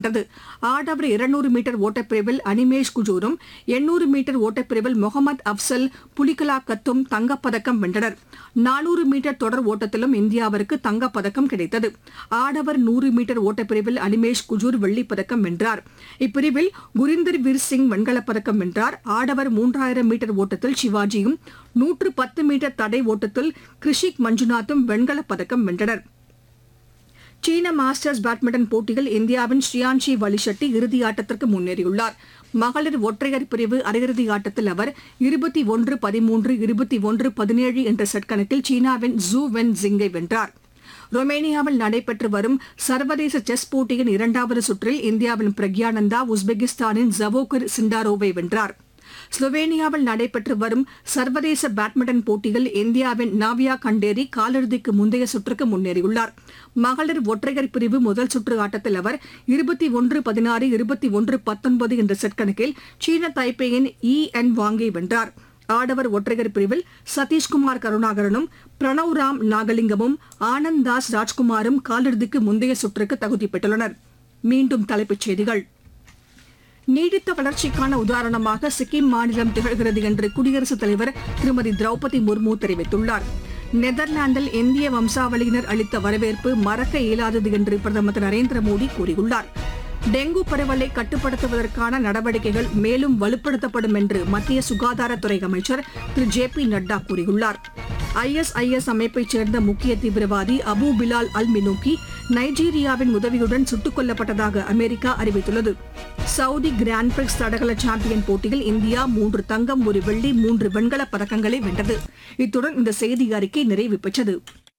வென்றது ஆடவர் இருநூறு மீட்டர் ஓட்டப்பிரிவில் அனிமேஷ் குஜூரும் எண்ணூறு மீட்டர் ஓட்டப்பிரிவில் முகமது அப்சல் புலிகலா கத்தும் தங்கப்பதக்கம் வென்றனர் நானூறு மீட்டர் தொடர் ஓட்டத்திலும் இந்தியாவிற்கு தங்கப்பதக்கம் கிடைத்தது ஆடவர் நூறு மீட்டர் ஓட்டப்பிரிவில் அனிமேஷ் குஜூர் வெள்ளிப்பதக்கம் வென்றார் இப்பிரிவில் குரிந்தர் வீர் சிங் வெண்கலப் பதக்கம் வென்றார் ஆடவர் மூன்றாயிரம் மீட்டர் ஓட்டத்தில் சிவாஜியும் நூற்று பத்து மீட்டர் தடை ஓட்டத்தில் கிருஷிக் மஞ்சுநாத்தும் வெண்கலப் பதக்கம் வென்றனர் சீன மாஸ்டர்ஸ் பேட்மிண்டன் போட்டியில் இந்தியாவின் ஸ்ரீயான்ஷி வலிஷெட்டி இறுதி ஆட்டத்திற்கு முன்னேறியுள்ளார் மகளிர் ஒற்றையர் பிரிவு அரையிறுதி ஆட்டத்தில் அவர் இருபத்தி ஒன்று பதிமூன்று இருபத்தி ஒன்று பதினேழு என்ற செட் கணக்கில் சீனாவின் ஜூ வென் ஜிங்கை வென்றார் ரொமேனியாவில் நடைபெற்று வரும் சர்வதேச செஸ் போட்டியின் இரண்டாவது சுற்றில் இந்தியாவின் பிரக்யானந்தா உஸ்பெகிஸ்தானின் ஜவோகர் சிண்டாரோவை வென்றார் ஸ்லோவேனியாவில் நடைபெற்று வரும் சர்வதேச பேட்மிண்டன் போட்டியில் இந்தியாவின் நாவியா கண்டேரி காலிறுதிக்கு முந்தைய சுற்றுக்கு முன்னேறியுள்ளார் மகளிர் ஒற்றையர் பிரிவு முதல் சுற்று ஆட்டத்தில் அவர் இருபத்தி ஒன்று பதினாறு இருபத்தி ஒன்று பத்தொன்பது என்ற செட் கணக்கில் சீன தைப்பேயின் இ என் வாங்கை வென்றார் ஆடவர் ஒற்றையர் பிரிவில் சதீஷ்குமார் கருணாகரனும் பிரணவ் ராம் நாகலிங்கமும் ஆனந்த் தாஸ் ராஜ்குமாரும் காலிறுதிக்கு முந்தைய சுற்றுக்கு தகுதி பெற்றுள்ளனர் மீண்டும் தலைப்புச் செய்திகள் நீடித்த வளர்ச்சிக்கான உதாரணமாக சிக்கிம் மாநிலம் திகழ்கிறது என்று குடியரசுத் தலைவர் திருமதி திரௌபதி முர்மு தெரிவித்துள்ளார் நெதர்லாந்தில் இந்திய வம்சாவளியினர் அளித்த வரவேற்பு மறக்க இயலாதது என்று பிரதமர் திரு நரேந்திர மோடி கூறியுள்ளார் டெங்கு பரவலை கட்டுப்படுத்துவதற்கான நடவடிக்கைகள் மேலும் வலுப்படுத்தப்படும் என்று மத்திய சுகாதாரத்துறை அமைச்சர் திரு ஜே பி நட்டா கூறியுள்ளார் ஐஎஸ்ஐஎஸ் அமைப்பைச் சேர்ந்த முக்கிய தீவிரவாதி அபு பிலால் அல் மினூக்கி நைஜீரியாவின் உதவியுடன் சுட்டுக் கொல்லப்பட்டதாக அமெரிக்கா அறிவித்துள்ளது சவுதி கிராண்ட் பிரிக்ஸ் தடகள சாம்பியன் போட்டியில் இந்தியா மூன்று தங்கம் ஒரு வெள்ளி மூன்று வெண்கலப் பதக்கங்களை வென்றது இத்துடன் இந்த செய்தி அறிக்கை நிறைவு பெற்றது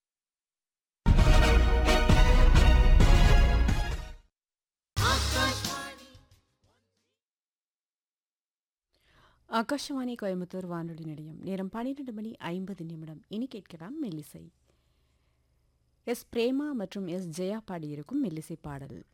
ஆகாஷவாணி கோயம்புத்தூர் வானொலி நிலையம் நேரம் பன்னிரண்டு மணி ஐம்பது நிமிடம் இனி கேட்கலாம் மெல்லிசை எஸ் பிரேமா மற்றும் எஸ் ஜெயா பாடியிருக்கும் மெல்லிசை பாடல்